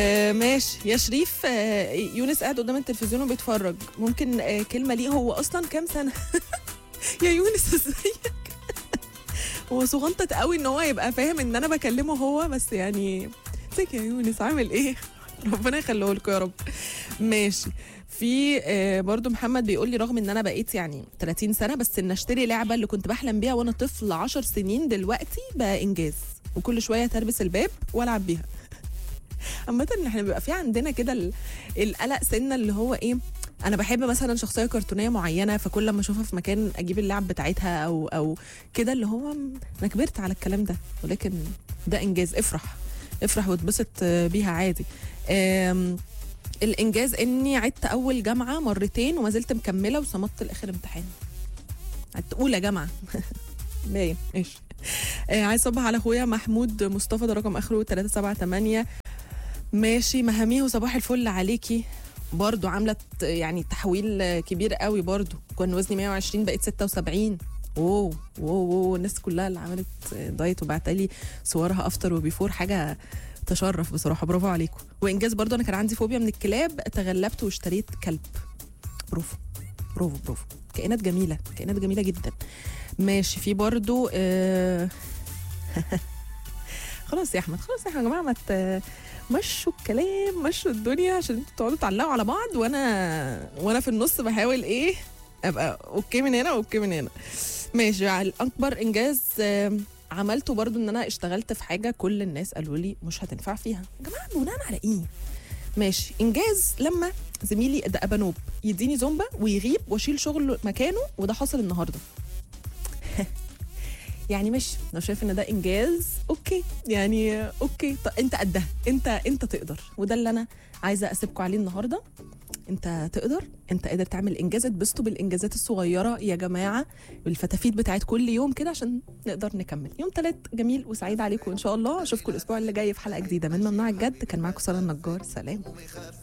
آه ماشي يا شريف آه يونس قاعد قدام التلفزيون وبيتفرج ممكن آه كلمه ليه هو اصلا كام سنه يا يونس ازيك هو صغنطت قوي ان هو يبقى فاهم ان انا بكلمه هو بس يعني ازيك يا يونس عامل ايه ربنا يخليه لكم يا رب ماشي في آه برضو محمد بيقول لي رغم ان انا بقيت يعني 30 سنه بس ان اشتري لعبه اللي كنت بحلم بيها وانا طفل 10 سنين دلوقتي بقى انجاز وكل شويه تربس الباب والعب بيها عامة احنا بيبقى في عندنا كده ال- القلق سنة اللي هو ايه انا بحب مثلا شخصيه كرتونيه معينه فكل لما اشوفها في مكان اجيب اللعب بتاعتها او او كده اللي هو م- انا كبرت على الكلام ده ولكن ده انجاز افرح افرح واتبسط آه، بيها عادي آم، الانجاز اني عدت اول جامعه مرتين وما زلت مكمله وصمدت لاخر امتحان عدت اولى جامعه باين ماشي آه، عايز اصبح على اخويا محمود مصطفى ده رقم اخره 378 ماشي مهاميه صباح الفل عليكي برضو عامله ت- يعني تحويل آه، كبير قوي برضو كان وزني 120 بقيت 76 واو واو واو الناس كلها اللي عملت آه، دايت وبعتلي صورها افتر وبيفور حاجه تشرف بصراحه برافو عليكم وانجاز برضو انا كان عندي فوبيا من الكلاب تغلبت واشتريت كلب برافو برافو برافو كائنات جميله كائنات جميله جدا ماشي في برضو آه خلاص يا احمد خلاص يا احمد يا جماعه ما ت- مشوا الكلام مشوا الدنيا عشان انتوا تقعدوا تعلقوا على بعض وانا وانا في النص بحاول ايه ابقى اوكي من هنا واوكي من هنا ماشي على اكبر انجاز آم، عملته برضو ان انا اشتغلت في حاجه كل الناس قالوا لي مش هتنفع فيها يا جماعه بناء على ايه ماشي انجاز لما زميلي ده ابانوب يديني زومبا ويغيب واشيل شغل مكانه وده حصل النهارده يعني مش لو شايف ان ده انجاز اوكي يعني اوكي طب انت قدها انت انت تقدر وده اللي انا عايزه اسيبكم عليه النهارده انت تقدر انت قادر تعمل انجاز اتبسطوا بالانجازات الصغيره يا جماعه بالفتافيت بتاعت كل يوم كده عشان نقدر نكمل يوم ثلاث جميل وسعيد عليكم ان شاء الله اشوفكم الاسبوع اللي جاي في حلقه جديده من ممنوع الجد كان معاكم ساره النجار سلام